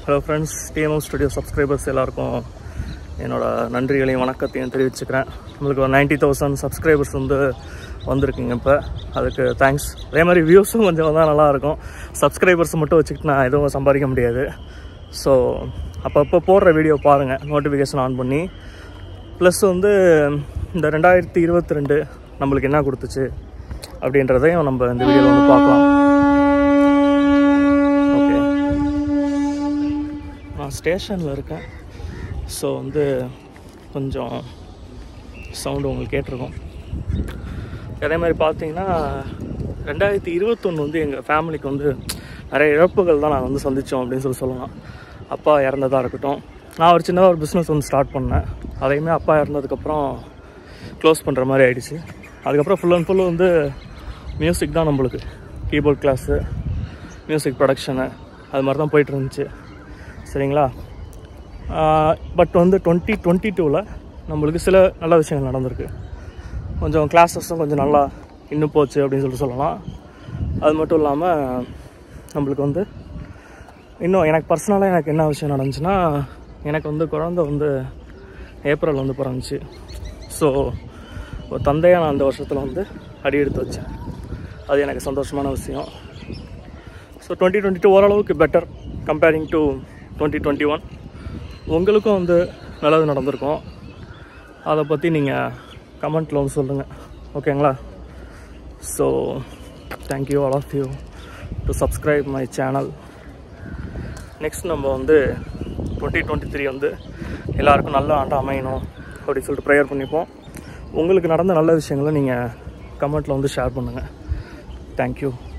hello friends TMM studio subscribers எல்லாருக்கும் என்னோட நன்றிகளையும் வணக்கத்தையும் தெரிவிச்சுக்கிறேன் நம்மளுக்கு ஒரு நைன்ட்டி தௌசண்ட் சப்ஸ்கிரைபர்ஸ் வந்து வந்திருக்குங்க இப்போ அதுக்கு தேங்க்ஸ் அதே மாதிரி வியூஸும் கொஞ்சம் வந்தால் நல்லாயிருக்கும் சப்ஸ்கிரைபர்ஸ் மட்டும் வச்சுக்கிட்டு நான் எதுவும் சம்பாதிக்க முடியாது ஸோ அப்பப்போ போடுற வீடியோ பாருங்கள் நோட்டிஃபிகேஷன் ஆன் பண்ணி ப்ளஸ் வந்து இந்த ரெண்டாயிரத்தி இருபத்தி ரெண்டு நம்மளுக்கு என்ன கொடுத்துச்சு அப்படின்றதையும் நம்ம இந்த வீடியோவில் வந்து பார்க்கலாம் ஓகே நான் ஸ்டேஷனில் இருக்கேன் ஸோ வந்து கொஞ்சம் சவுண்டு உங்களுக்கு கேட்டிருக்கும் அதே மாதிரி பார்த்தீங்கன்னா ரெண்டாயிரத்தி இருபத்தொன்று வந்து எங்கள் ஃபேமிலிக்கு வந்து நிறைய இழப்புகள் தான் நாங்கள் வந்து சந்தித்தோம் அப்படின்னு சொல்லி சொல்லலாம் அப்பா இறந்ததாக இருக்கட்டும் நான் ஒரு சின்னதாக ஒரு பிஸ்னஸ் வந்து ஸ்டார்ட் பண்ணேன் அதையுமே அப்பா இறந்ததுக்கப்புறம் க்ளோஸ் பண்ணுற மாதிரி ஆயிடுச்சு அதுக்கப்புறம் ஃபுல் அண்ட் ஃபுல்லு வந்து மியூசிக் தான் நம்மளுக்கு கீபோர்ட் கிளாஸு மியூசிக் ப்ரொடக்ஷனு அது மாதிரி தான் போயிட்டு இருந்துச்சு சரிங்களா பட் வந்து டுவெண்ட்டி டுவெண்ட்டி டூவில் நம்மளுக்கு சில நல்ல விஷயங்கள் நடந்திருக்கு கொஞ்சம் கிளாஸஸும் கொஞ்சம் நல்லா இன்னும் போச்சு அப்படின்னு சொல்லிட்டு சொல்லலாம் அது மட்டும் இல்லாமல் நம்மளுக்கு வந்து இன்னும் எனக்கு பர்சனலாக எனக்கு என்ன விஷயம் நடந்துச்சுன்னா எனக்கு வந்து குழந்த வந்து ஏப்ரல் வந்து பிறந்துச்சு ஸோ ஒரு தந்தையாக நான் அந்த வருஷத்தில் வந்து அடி எடுத்து வச்சேன் அது எனக்கு சந்தோஷமான விஷயம் ஸோ டுவெண்ட்டி டுவெண்ட்டி டூ ஓரளவுக்கு better comparing to twenty twenty one உங்களுக்கும் வந்து நல்லது நடந்திருக்கும் அதை பற்றி நீங்கள் கமெண்ட்டில் வந்து சொல்லுங்கள் ஓகேங்களா so thank you all of you to subscribe my channel next நம்ம வந்து டுவெண்ட்டி டுவெண்ட்டி த்ரீ வந்து எல்லாருக்கும் நல்ல ஆண்டு அமையணும் அப்படின்னு சொல்லிட்டு ப்ரேயர் பண்ணிப்போம் உங்களுக்கு நடந்த நல்ல விஷயங்களை நீங்கள் கமெண்ட்டில் வந்து ஷேர் பண்ணுங்கள் தேங்க்யூ